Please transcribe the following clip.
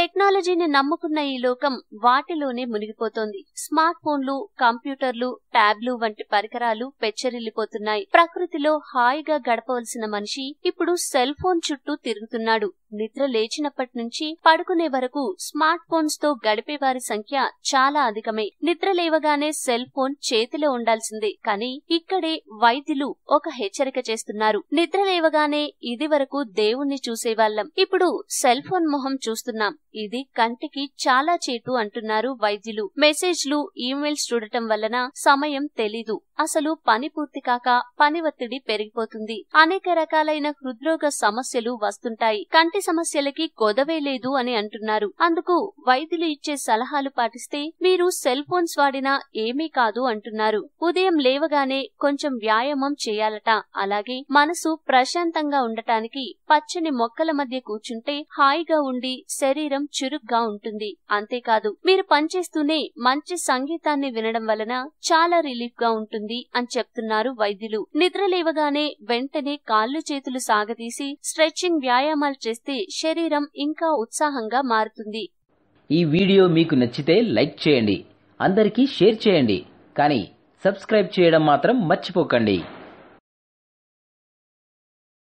టెక్నాలజీని నమ్ముకున్న ఈ లోకం వాటిలోనే మునిగిపోతోంది స్మార్ట్ ఫోన్లు కంప్యూటర్లు ట్యాబ్లు వంటి పరికరాలు పెచ్చరిల్లిపోతున్నాయి ప్రకృతిలో హాయిగా గడపవలసిన మనిషి ఇప్పుడు సెల్ ఫోన్ చుట్టూ తిరుగుతున్నాడు నిద్ర లేచినప్పటి నుంచి పడుకునే వరకు స్మార్ట్ ఫోన్స్ తో గడిపే వారి సంఖ్య చాలా అధికమే నిద్ర లేవగానే సెల్ ఫోన్ చేతిలో ఉండాల్సిందే కానీ ఇక్కడే వైద్యులు ఒక హెచ్చరిక చేస్తున్నారు నిద్ర లేవగానే ఇది వరకు దేవుణ్ణి చూసేవాళ్లం ఇప్పుడు సెల్ ఫోన్ మొహం చూస్తున్నాం ఇది కంటికి చాలా చేటు అంటున్నారు వైద్యులు మెసేజ్లు ఈమెయిల్స్ చూడటం వలన సమయం తెలీదు అసలు పని పూర్తి కాక పని ఒత్తిడి పెరిగిపోతుంది అనేక రకాలైన హృద్రోగ సమస్యలు వస్తుంటాయి కంటి సమస్యలకి కొదవే లేదు అని అంటున్నారు అందుకు వైద్యులు ఇచ్చే సలహాలు పాటిస్తే మీరు సెల్ ఫోన్స్ వాడినా ఏమీ కాదు అంటున్నారు ఉదయం లేవగానే కొంచెం వ్యాయామం చేయాలట అలాగే మనసు ప్రశాంతంగా ఉండటానికి పచ్చని మొక్కల మధ్య కూర్చుంటే హాయిగా ఉండి శరీరం చురుగ్గా ఉంటుంది అంతేకాదు మీరు పనిచేస్తూనే మంచి సంగీతాన్ని వినడం వలన చాలా రిలీఫ్ గా ఉంటుంది అని చెప్తున్నారు వైద్యులు నిద్ర లేవగానే వెంటనే కాళ్ళు చేతులు సాగదీసి స్ట్రెచ్చింగ్ వ్యాయామాలు చేస్తే శరీరం ఇంకా ఉత్సాహంగా మారుతుంది ఈ వీడియో మీకు నచ్చితే లైక్ చేయండి అందరికీ షేర్ చేయండి కానీ సబ్స్క్రైబ్ చేయడం మాత్రం మర్చిపోకండి